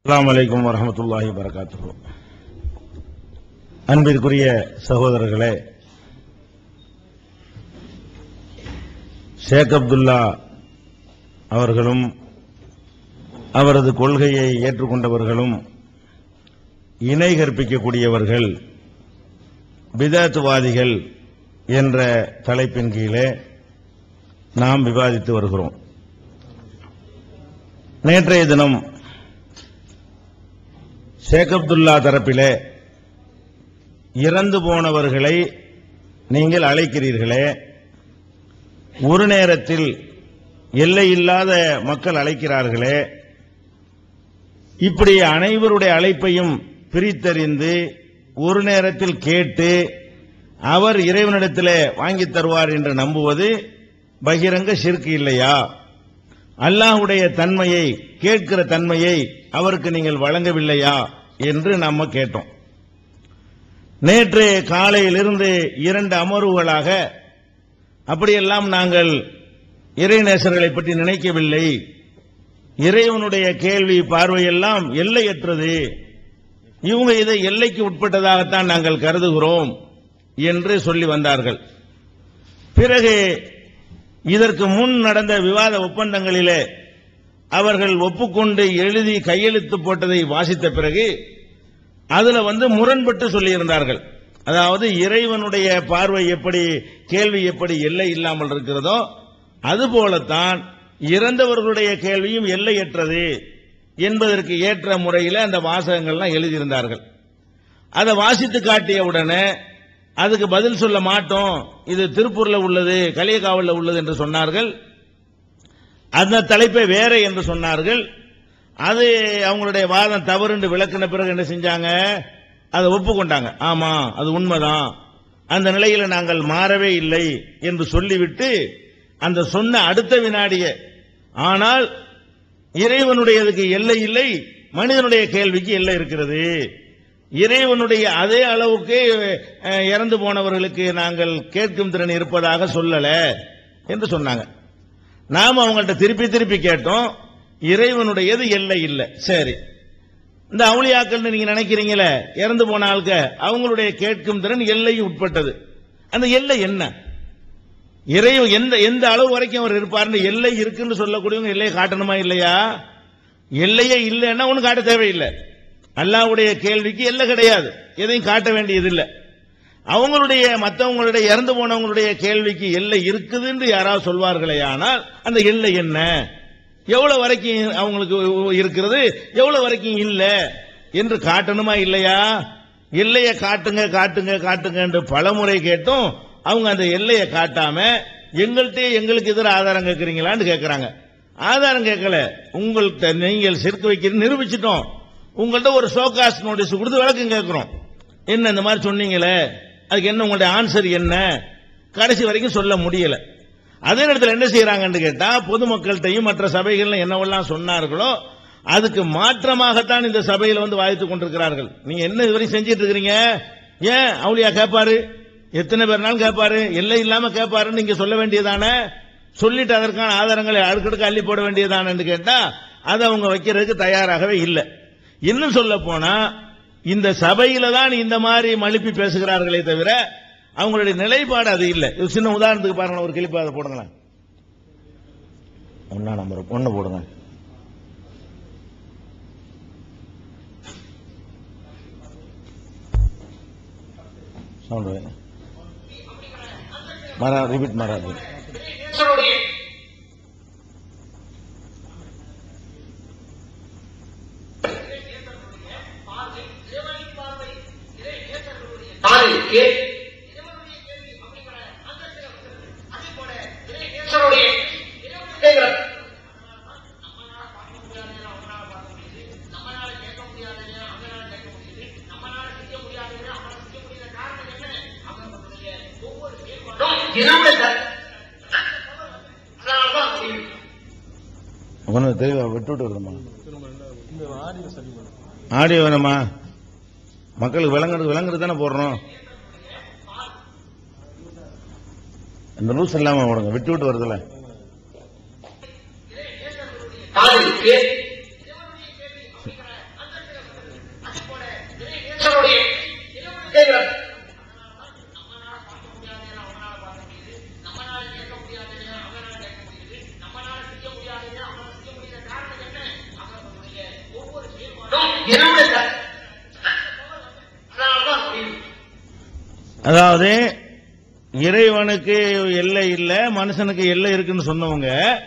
அஸ்ஸலாமு அலைக்கும் வரஹ்மத்துல்லாஹி வரகாத்துஹு அன்பிற்குரிய சகோதரர்களே ஷேக் அப்துல்லா அவர்களும் அவரது கொள்கையை ஏற்றுக்கொண்டவர்களும் இணை கற்பிக்கக்கூடியவர்கள் பிதாத்துவாதிகள் என்ற தலைப்பின் கீழே நாம் விவாதித்து வருகிறோம் நேற்றைய தினம் ஷேக் அப்துல்லா தரப்பிலே இறந்து போனவர்களை நீங்கள் அழைக்கிறீர்களே ஒரு நேரத்தில் எல்லையில்லாத மக்கள் அழைக்கிறார்களே இப்படி அனைவருடைய அழைப்பையும் பிரித்தறிந்து ஒரு நேரத்தில் கேட்டு அவர் இறைவனிடத்திலே வாங்கித் தருவார் என்று நம்புவது பகிரங்க ஷிர்க் இல்லையா அல்லாஹ்வுடைய தன்மையை கேட்கிற தன்மையை அவருக்கு நீங்கள் வழங்கவில்லையா என்று நாம கேட்டோம் நேற்று காலையிலிருந்து இரண்டு அமர்வுகளாக அப்படியெல்லாம் நாங்கள் இறைநேசர்களை பற்றி நினைக்கவில்லை இறைவனுடைய கேள்வி பார்வையெல்லாம் எல்லையற்றது இவங்க இதை எல்லைக்கு உட்பட்டதாகத்தான் நாங்கள் கருதுகிறோம் என்று சொல்லி வந்தார்கள் பிறகு இதற்கு முன் நடந்த விவாத ஒப்பந்தங்களிலே அவர்கள் ஒப்புக்கொண்டு எழுதி கையெழுத்து போட்டதை வாசித்த பிறகு அதுல வந்து முரண்பட்டு சொல்லியிருந்தார்கள் அதாவது இறைவனுடைய பார்வை எப்படி கேள்வி எப்படி எல்லை இல்லாமல் இருக்கிறதோ அதுபோலத்தான் இறந்தவர்களுடைய கேள்வியும் எல்லையற்றது என்பதற்கு ஏற்ற முறையில் அந்த வாசகங்கள்லாம் எழுதியிருந்தார்கள் அதை வாசித்து காட்டிய உடனே அதுக்கு பதில் சொல்ல மாட்டோம் இது திருப்பூர்ல உள்ளது களியக்காவல்ல உள்ளது என்று சொன்னார்கள் அந்த தலைப்பை வேற என்று சொன்னார்கள் அது அவங்களுடைய வாதம் தவறு என்று விளக்கின பிறகு என்ன செஞ்சாங்க அதை ஒப்புக்கொண்டாங்க ஆமா அது உண்மைதான் அந்த நிலையில நாங்கள் மாறவே இல்லை என்று சொல்லிவிட்டு அந்த சொன்ன அடுத்த வினாடியே ஆனால் இறைவனுடையதுக்கு எல்லை இல்லை மனிதனுடைய கேள்விக்கு எல்லை இருக்கிறது இறைவனுடைய அதே அளவுக்கு அஹ், இறந்து போனவர்களுக்கு நாங்கள் கேட்கும் திறன் இருப்பதாக சொல்லல என்று சொன்னாங்க நாம அவங்கள்ட்ட திருப்பி திருப்பி கேட்டோம் இறைவனுடையது எல்லை இல்லை சரி இந்த அவுளியாக்கள் நீங்க நினைக்கிறீங்களே இறந்து போன ஆளுக்க அவங்களுடைய கேட்கும் திறன் எல்லைக்கு உட்பட்டது அந்த எல்லை என்ன இறை எந்த எந்த அளவு வரைக்கும் அவர் இருப்பார்னு எல்லை இருக்குன்னு சொல்லக்கூடியவங்க எல்லையை காட்டணுமா இல்லையா எல்லையே இல்லைன்னா ஒன்றும் காட்ட தேவையில்லை அல்லாஹ்வுடைய கேள்விக்கு எல்லை கிடையாது எதையும் காட்ட வேண்டியது இல்லை அவங்களுடைய மற்றவங்களுடைய இறந்து போனவங்களுடைய கேள்விக்கு எல்லை இருக்குதுன்னு யாராவது சொல்வார்களே ஆனால் அந்த எல்லை என்ன எவ்வளவு வரைக்கும் அவங்களுக்கு இருக்கிறது எவ்வளவு வரைக்கும் இல்ல என்று காட்டணுமா இல்லையா எல்லையை காட்டுங்க காட்டுங்க காட்டுங்க என்று பலமுறை கேட்டும் அவங்க அந்த எல்லையை காட்டாம எங்கள்கிட்ட எங்களுக்கு எதிர ஆதாரம் கேட்கறீங்களான்னு கேட்கறாங்க ஆதாரம் கேட்கல உங்கள்கிட்ட நீங்கள் சிறுக்கு வைக்கிறது நிரூபிச்சிட்டோம் உங்கள்கிட்ட ஒரு ஷோகாஸ் நோட்டீஸ் கொடுத்து விளக்கம் கேட்கிறோம் என்ன இந்த மாதிரி சொன்னீங்களே அதுக்கு என்ன உங்களுடைய ஆன்சர் என்ன கடைசி வரைக்கும் சொல்ல முடியல அதே நேரத்தில் என்ன செய்யறாங்கன்னு கேட்டா பொதுமக்கள்கிட்டையும் மற்ற சபைகள்ல என்னவெல்லாம் சொன்னார்களோ அதுக்கு மாற்றமாகத்தான் இந்த சபையில வந்து வாதித்துக் கொண்டிருக்கிறார்கள் நீங்க என்ன இதுவரை செஞ்சிட்டு இருக்கிறீங்க ஏன் அவளியா கேட்பாரு எத்தனை பேர்னாலும் கேட்பாரு எல்லை இல்லாம கேட்பாருன்னு நீங்க சொல்ல வேண்டியதானே சொல்லிட்டு அதற்கான ஆதாரங்களை அடுக்கடுக்கு அள்ளி போட வேண்டியதானு கேட்டா அதை அவங்க வைக்கிறதுக்கு தயாராகவே இல்லை இன்னும் சொல்ல போனா இந்த சபையில தான் இந்த மாதிரி மழுப்பி பேசுகிறார்களே தவிர அவங்களுடைய நிலைப்பாடு அது இல்லை ஒரு சின்ன உதாரணத்துக்கு பாருங்க ஒரு கிளிப்பு அதை போடுங்களேன் ஒன்னா நம்பர் ஒன்னு போடுங்க சவுண்ட் மரா ரிப்பீட் மராது ஆணைக்கு ஒன்று தெளிவா விட்டு விட்டு வருதுமா ஆடியோ வேணுமா மக்களுக்கு விளங்குறது விளங்குறது தானே போடுறோம் இந்த லூஸ் இல்லாம போடுங்க விட்டு விட்டு வருதுல்ல ஆணைக்கு இறைவனுடைய க- அதனாலதான் புரியுது. அதாவது இறைவனுக்கு எல்லை இல்ல மனுஷனுக்கு எல்லை இருக்குன்னு சொன்னவங்க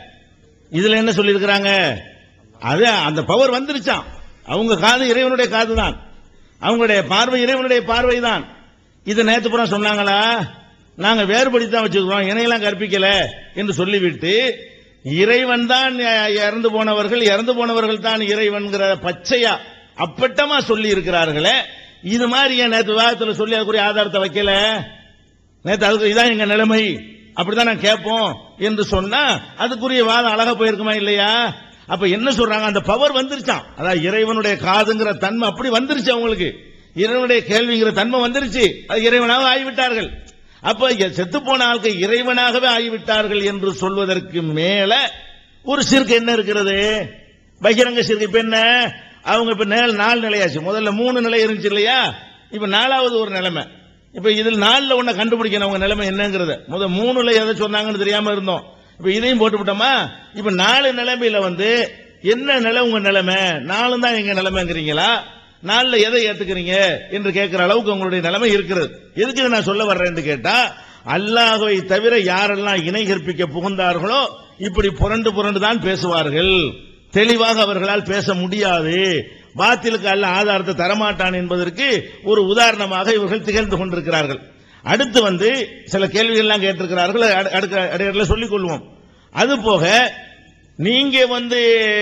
இதுல என்ன சொல்லியிருக்கிறாங்க அது அந்த பவர் வந்துருச்சாம் அவங்க காது இறைவனுடைய காது தான் அவங்களுடைய பார்வை இறைவனுடைய பார்வை தான் இது நேத்து புறம் சொன்னாங்களா நாங்க வேறுபடி தான் வச்சிருக்கிறோம் இணையெல்லாம் கற்பிக்கல என்று சொல்லிவிட்டு இறைவன் தான் இறந்து போனவர்கள் இறந்து போனவர்கள் தான் இறைவன்கிற பச்சையா அப்பட்டமா சொல்லி இருக்கிறார்களே இது மாதிரி ஏன் நேற்று விவாதத்தில் சொல்லி அதுக்குரிய ஆதாரத்தை வைக்கல நேத்து அதுக்கு இதான் எங்க நிலைமை அப்படிதான் நான் கேட்போம் என்று சொன்னா அதுக்குரிய வாதம் அழகா போயிருக்குமா இல்லையா அப்ப என்ன சொல்றாங்க அந்த பவர் வந்துருச்சாம் அதாவது இறைவனுடைய காதுங்கிற தன்மை அப்படி வந்துருச்சு அவங்களுக்கு இறைவனுடைய கேள்விங்கிற தன்மை வந்துருச்சு அது இறைவனாக ஆகிவிட்டார்கள் அப்ப செத்து போன ஆட்கள் இறைவனாகவே ஆகிவிட்டார்கள் என்று சொல்வதற்கு மேல ஒரு சிறுக்கு என்ன இருக்கிறது பகிரங்க சிறுக்கு இப்ப என்ன அவங்க இப்ப நேல் நாலு நிலையாச்சு முதல்ல மூணு நிலை இருந்துச்சு இல்லையா இப்ப நாலாவது ஒரு நிலைமை இப்ப இதில் நாலுல ஒண்ண கண்டுபிடிக்கணும் அவங்க நிலைமை என்னங்கிறத முத மூணுல எதை சொன்னாங்கன்னு தெரியாம இருந்தோம் இப்ப இதையும் போட்டு விட்டோமா இப்ப நாலு நிலைமையில வந்து என்ன நிலை உங்க நிலைமை நாலு தான் எங்க நிலைமைங்கிறீங்களா நாலுல எதை ஏத்துக்கிறீங்க என்று கேட்கிற அளவுக்கு உங்களுடைய நிலைமை இருக்கிறது எதுக்கு இதை நான் சொல்ல வர்றேன்னு கேட்டா அல்லாஹ்வை தவிர யாரெல்லாம் இணை கற்பிக்க புகுந்தார்களோ இப்படி புரண்டு புரண்டு தான் பேசுவார்கள் தெளிவாக அவர்களால் பேச முடியாது பாத்திலுக்கு அல்ல ஆதாரத்தை தரமாட்டான் என்பதற்கு ஒரு உதாரணமாக இவர்கள் திகழ்ந்து கொண்டிருக்கிறார்கள் அடுத்து வந்து சில கேள்விகள் எல்லாம் கேட்டிருக்கிறார்கள் அடு- அடுத்த அடையாள சொல்லிக் கொள்வோம் அது போக நீங்க வந்து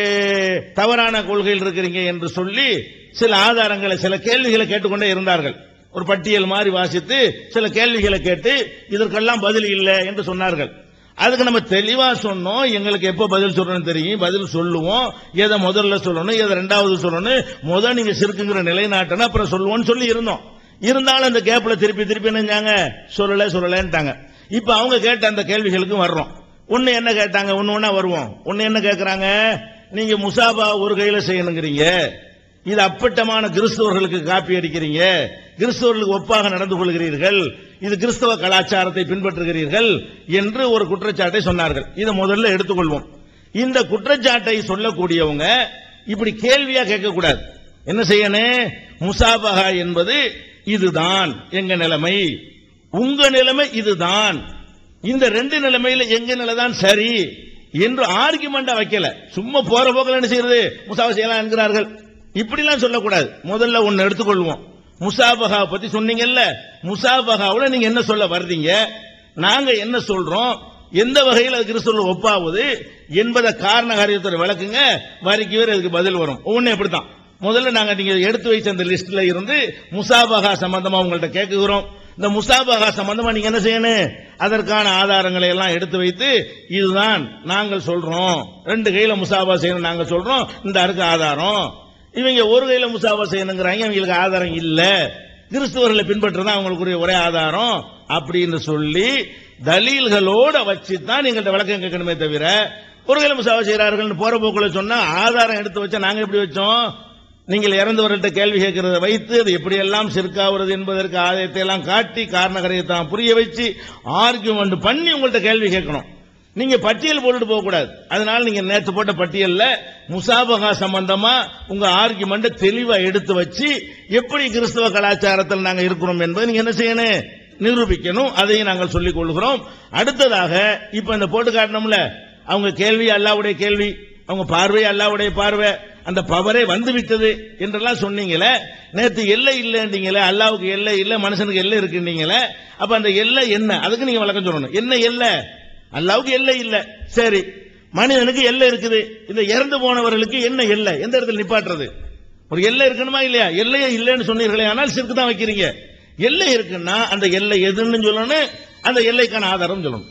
தவறான கொள்கையில் இருக்கிறீங்க என்று சொல்லி சில ஆதாரங்களை சில கேள்விகளை கேட்டுக்கொண்டே இருந்தார்கள் ஒரு பட்டியல் மாதிரி வாசித்து சில கேள்விகளை கேட்டு இதற்கெல்லாம் பதில் இல்லை என்று சொன்னார்கள் அதுக்கு நம்ம தெளிவா சொன்னோம் எங்களுக்கு எப்ப பதில் சொல்லணும் தெரியும் பதில் சொல்லுவோம் எதை முதல்ல சொல்லணும் எதை ரெண்டாவது சொல்லணும் முத நீங்க சிறுக்குங்கிற நிலைநாட்டணும் அப்புறம் சொல்லுவோம்னு சொல்லி இருந்தோம் இருந்தாலும் அந்த கேப்ல திருப்பி திருப்பி என்னஞ்சாங்க சொல்லல சொல்லலன்ட்டாங்க இப்ப அவங்க கேட்ட அந்த கேள்விகளுக்கு வர்றோம் ஒன்னு என்ன கேட்டாங்க ஒன்னு ஒன்னா வருவோம் ஒன்னு என்ன கேக்குறாங்க நீங்க முசாபா ஒரு கையில செய்யணுங்கிறீங்க இது அப்பட்டமான கிறிஸ்தவர்களுக்கு காப்பி அடிக்கிறீங்க கிறிஸ்தவர்களுக்கு ஒப்பாக நடந்து கொள்கிறீர்கள் இது கிறிஸ்தவ கலாச்சாரத்தை பின்பற்றுகிறீர்கள் என்று ஒரு குற்றச்சாட்டை சொன்னார்கள் இதை முதல்ல எடுத்துக்கொள்வோம் இந்த குற்றச்சாட்டை சொல்லக்கூடியவங்க இப்படி கேள்வியா கேட்கக்கூடாது என்ன செய்யணும் முசாபகா என்பது இதுதான் எங்க நிலைமை உங்க நிலைமை இதுதான் இந்த ரெண்டு நிலைமையில எங்க நிலை தான் சரி என்று ஆர்குமெண்டா வைக்கல சும்மா போற போக்கில் என்ன செய்யறது முசாபா செய்யலாம் என்கிறார்கள் இப்படிலாம் சொல்லக்கூடாது முதல்ல ஒன்னு எடுத்துக்கொள்வோம் முசாபகா பத்தி சொன்னீங்கல்ல முசாபகாவுல நீங்க என்ன சொல்ல வர்றீங்க நாங்க என்ன சொல்றோம் எந்த வகையில் அது கிறிஸ்துவ ஒப்பாவது என்பதை காரண காரியத்தை விளக்குங்க வரிக்கு வேறு அதுக்கு பதில் வரும் ஒவ்வொன்றும் எப்படித்தான் முதல்ல நாங்க நீங்க எடுத்து வைச்ச அந்த லிஸ்ட்ல இருந்து முசாபகா சம்பந்தமா உங்கள்ட்ட கேட்குகிறோம் இந்த முசாபகா சம்பந்தமா நீங்க என்ன செய்யணும் அதற்கான ஆதாரங்களை எல்லாம் எடுத்து வைத்து இதுதான் நாங்கள் சொல்றோம் ரெண்டு கையில முசாபா செய்யணும் நாங்க சொல்றோம் இந்த அருக்கு ஆதாரம் இவங்க ஒரு கையில முசாபா செய்யணுங்கிறாங்க இவங்களுக்கு ஆதாரம் இல்ல கிறிஸ்துவர்களை பின்பற்றுதான் அவங்களுக்குரிய ஒரே ஆதாரம் அப்படின்னு சொல்லி தலீல்களோட வச்சு தான் எங்கள்கிட்ட விளக்கம் கேட்கணுமே தவிர ஒரு கையில முசாபா செய்யறார்கள் போற போக்குல சொன்னா ஆதாரம் எடுத்து வச்சா நாங்க எப்படி வச்சோம் நீங்கள் இறந்தவர்கள்ட்ட கேள்வி கேட்கிறத வைத்து அது எப்படியெல்லாம் சிறுக்காவது என்பதற்கு ஆதாயத்தை எல்லாம் காட்டி காரணகரையை புரிய வச்சு ஆர்குமெண்ட் பண்ணி உங்கள்ட்ட கேள்வி கேட்கணும் நீங்க பட்டியல் போட்டுட்டு போக கூடாது அதனால நீங்க நேற்று போட்ட பட்டியல்ல முசாபகா சம்பந்தமா உங்க ஆர்குமெண்ட் தெளிவா எடுத்து வச்சு எப்படி கிறிஸ்தவ கலாச்சாரத்தில் நாங்க இருக்கிறோம் என்பதை நீங்க என்ன செய்யணும் நிரூபிக்கணும் அதையும் நாங்கள் சொல்லிக் கொள்கிறோம் அடுத்ததாக இப்ப இந்த போட்டு காட்டணும்ல அவங்க கேள்வி அல்லாவுடைய கேள்வி அவங்க பார்வை அல்லாவுடைய பார்வை அந்த பவரே வந்து விட்டது என்றெல்லாம் சொன்னீங்களே நேத்து எல்லை இல்லைன்றீங்களே அல்லாவுக்கு எல்லை இல்ல மனுஷனுக்கு எல்லை இருக்குன்னீங்களே அப்ப அந்த எல்லை என்ன அதுக்கு நீங்க விளக்கம் சொல்லணும் என்ன எல்லை அல்லாவுக்கு எல்லை இல்ல சரி மனிதனுக்கு எல்லை இருக்குது இந்த இறந்து போனவர்களுக்கு என்ன எல்லை எந்த இடத்துல நிப்பாட்டுறது ஒரு எல்லை இருக்கணுமா இல்லையா எல்லையே இல்லைன்னு சொன்னீர்களே ஆனால் சிறுக்கு தான் வைக்கிறீங்க எல்லை இருக்குன்னா அந்த எல்லை எதுன்னு சொல்லணும் அந்த எல்லைக்கான ஆதாரம் சொல்லணும்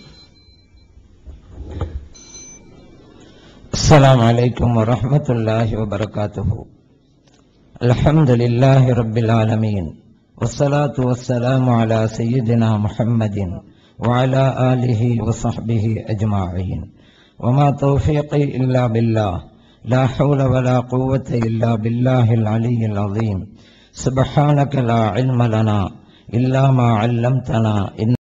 السلام عليكم ورحمة الله وبركاته الحمد لله رب العالمين والصلاة والسلام على سيدنا محمد وعلى آله وصحبه أجمعين وما توفيقي إلا بالله لا حول ولا قوة إلا بالله العلي العظيم سبحانك لا علم لنا إلا ما علمتنا إن